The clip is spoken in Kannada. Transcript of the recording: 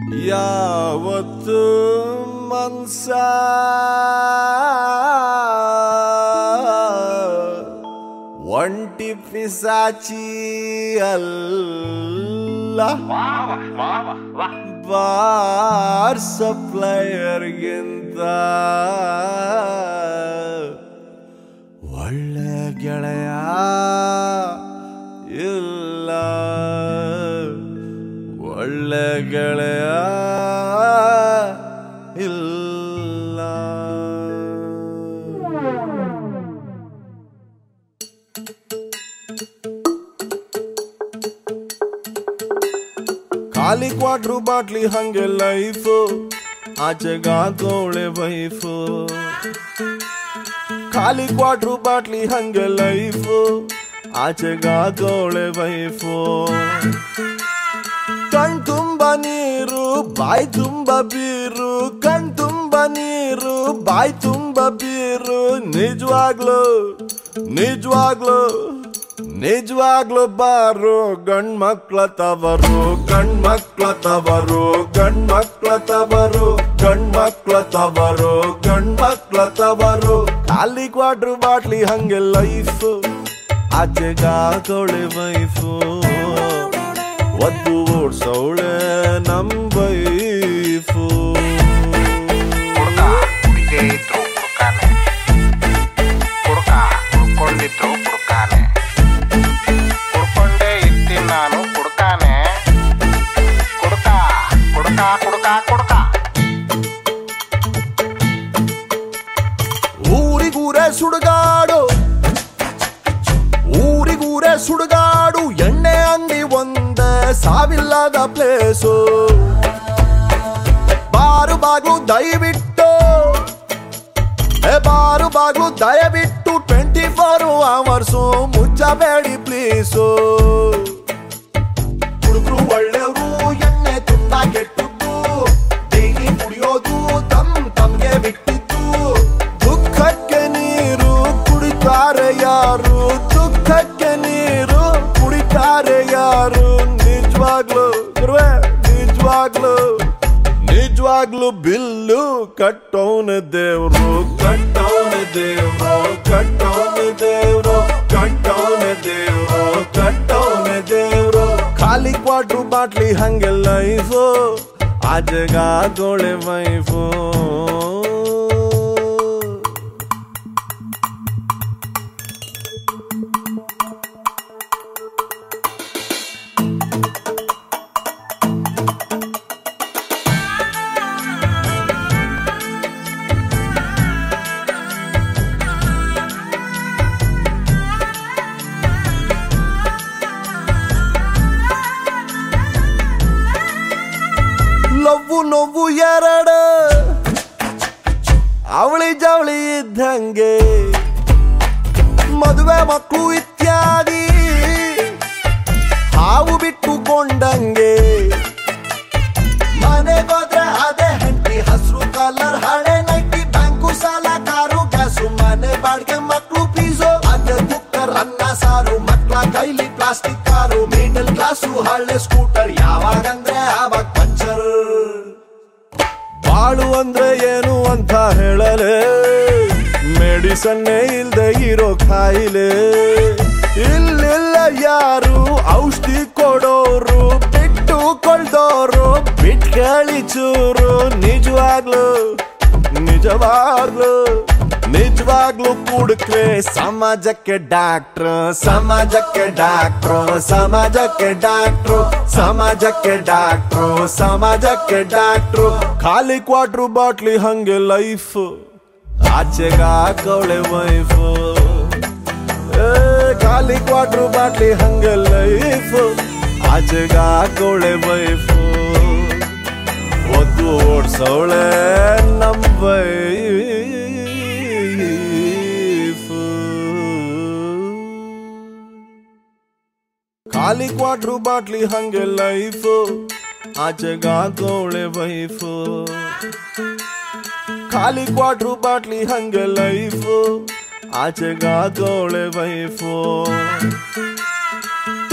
ಯಾವತ್ತು ಮನ್ಸ ಒಂಟಿ ಪಿಸಾಚಿ ಅಲ್ಲ ಬಾರ್ ಸಪ್ಲೈಯರ್ಗಿಂತ ಒಳ್ಳೆ ಗೆಳೆಯ ಇಲ್ಲ ಒಳ್ಳೆ ಗೆಳೆಯ ಇಲ್ಲ ಖಾಲಿ ಕ್ವಾಟ್ರು ಬಾಟ್ಲಿ ಹಂಗೆ ಲೈಫು ಆಚೆಗಾಕೋಳೆ ವೈಫು ಖಾಲಿ ಕ್ವಾಟ್ರು ಬಾಟ್ಲಿ ಹಂಗೆ ಲೈಫು ಆಚೆಗಾಕೋಳೆ ವೈಫು ಕಣ್ ತುಂಬ ನೀರು ಬಾಯ್ ತುಂಬ ಬೀರು ಕಣ್ ತುಂಬ ನೀರು ಬಾಯ್ ತುಂಬ ಬೀರು ನಿಜವಾಗ್ಲು ನಿಜವಾಗ್ಲು ನಿಜವಾಗ್ಲು ಬಾರು ಗಂಡ್ ಮಕ್ಳ ತವರು ಗಂಡ್ ಮಕ್ಳ ತವರು ಗಂಡ್ ಮಕ್ಳ ತವರು ಗಂಡ್ ಮಕ್ಳ ತವರು ಗಂಡ್ ಮಕ್ಳ ತವರು ಖಾಲಿ ಕ್ವಾಟ್ರು ಬಾಟ್ಲಿ ಹಂಗೆ ಲೈಫ್ ಆಚೆಗಾಕೋಳೆ ವೈಫು ಒದ್ದು ಓಡ್ಸವಳೆ ನಮ್ ವೈಫು ಹುಡುಗ ಹುಡುಗಿ ಇದ್ರು ಹುಡುಕಾನೆ ಹುಡುಗ ಹುಡ್ಕೊಂಡಿದ್ರು ಹುಡುಕಾನೆ ಹುಡ್ಕೊಂಡೇ ಇರ್ತೀನಿ ನಾನು ಹುಡುಕಾನೆ ಕುಡ್ಕ ಕುಡ್ಕ ಕುಡ್ಕ ಕುಡ್ಕ ಊರಿಗೂರೇ ಸುಡುಗಾಡು ಊರಿಗೂರೇ ಸುಡುಗಾಡು ಎಣ್ಣೆ ಅಂಗಡಿ ಒಂದೇ ಸಾವಿಲ್ಲದ ಪ್ಲೇಸು ಬಾರು ಬಾಗ್ಲು ದಯವಿಟ್ಟು ಏ ಬಾರು ಬಾಗ್ಲು ದಯವಿಟ್ಟು ಟ್ವೆಂಟಿ ಫೋರ್ ಅವರ್ಸು ಮುಚ್ಚಬೇಡಿ ಪ್ಲೀಸು ಹುಡುಗರು ಒಳ್ಳೆಯವರು ಎಣ್ಣೆ ತುಂಬಾ ಕೆಟ್ಟದ್ದು ಡೈಲಿ ಕುಡಿಯೋದು ತಮ್ ತಮ್ಗೆ ಬಿಟ್ಟಿದ್ದು ದುಃಖಕ್ಕೆ ನೀರು ಕುಡಿತಾರೆ ಯಾರು ದುಃಖಕ್ಕೆ ನೀರು ಕುಡಿತಾರೆ ಯಾರು ನಿಜವಾಗ್ಲು ಗುರುವೆ ನಿಜವಾಗ್ಲು ನಿಜವಾಗ್ಲು ಬಿಲ್ಲು ಕಟ್ಟೋನ ದೇವ್ರು ಕಟ್ಟೋನ ದೇವ್ರು ಕಟ್ಟೋನ ದೇವ್ರು ಕಟ್ಟೋನ ದೇವ್ರು ಕಟ್ಟೋನ ದೇವ್ರು ಖಾಲಿ ಕ್ವಾಟ್ರು ಬಾಟ್ಲಿ ಹಂಗೆ ಲೈಫು ಆಜಗಾಗೋಳೆ ವೈಫು ಲವ್ವು ನೋವು ಎರಡು ಅವಳಿ ಜವಳಿ ಇದ್ದಂಗೆ ಮದುವೆ ಮಕ್ಕಳು ಇತ್ಯಾದಿ ಹಾವು ಬಿಟ್ಟುಕೊಂಡಂಗೆ ಮನೆಗೋದ್ರೆ ಅದೇ ಹೆಂಡತಿ ಹಸಿರು ಕಲರ್ ಹಳೆ ನೈಟಿ ಬ್ಯಾಂಕು ಸಾಲ ಕಾರು ಗ್ಯಾಸು ಮನೆ ಬಾಡಿಗೆ ಮಕ್ಕಳು ಫೀಸು ಅದೇ ಕುಕ್ಕರ್ ಅನ್ನ ಸಾರು ಮಕ್ಕಳ ಕೈಲಿ ಪ್ಲಾಸ್ಟಿಕ್ ಕಾರು ಮಿಡಲ್ ಕ್ಲಾಸು ಹಳೆ ಸ್ಕೂಟರ್ ಯಾವಾಗಂದ್ರೆ ಆವಾಗ ಪಂಚರ್ ಬಾಳು ಅಂದ್ರೆ ಏನು ಅಂತ ಹೇಳಲೆ ಮೆಡಿಸನ್ನೇ ಇಲ್ದೆ ಇರೋ ಕಾಯಿಲೆ ಇಲ್ಲಿಲ್ಲ ಯಾರು ಔಷಧಿ ಕೊಡೋರು ಬಿಟ್ಟು ಕೊಳ್ದೋರು ಬಿಟ್ಕಳಿ ಚೂರು ನಿಜವಾಗ್ಲು ನಿಜವಾಗ್ಲು ನಿಜವಾಗ್ಲು ಕುಡುಕ್ರೆ ಸಮಾಜಕ್ಕೆ ಡಾಕ್ಟ್ರು ಸಮಾಜಕ್ಕೆ ಡಾಕ್ಟ್ರು ಸಮಾಜಕ್ಕೆ ಡಾಕ್ಟ್ರು ಸಮಾಜಕ್ಕೆ ಡಾಕ್ಟ್ರು ಸಮಾಜಕ್ಕೆ ಡಾಕ್ಟ್ರು ಖಾಲಿ ಕ್ವಾಟ್ರು ಬಾಟ್ಲಿ ಹಂಗೆ ಲೈಫ್ ಆಚೆಗಾಕೋಳೆ ವೈಫು ಏ ಖಾಲಿ ಕ್ವಾಟ್ರು ಬಾಟ್ಲಿ ಹಂಗೆ ಲೈಫ್ ಆಚೆಗಾಕೋಳೆ ವೈಫು ಒದ್ದು ಓಡ್ಸವಳೆ ನಮ್ ವೈಫು ಖಾಲಿ ಕ್ವಾಟ್ರು ಬಾಟ್ಲಿ ಹಂಗೆ ಲೈಫು ಆಚೆಗಾಕೋಳೆ ವೈಫು ಖಾಲಿ ಕ್ವಾಟ್ರು ಬಾಟ್ಲಿ ಹಂಗೆ ಲೈಫು ಆಚೆಗಾಕೋಳೆ ವೈಫು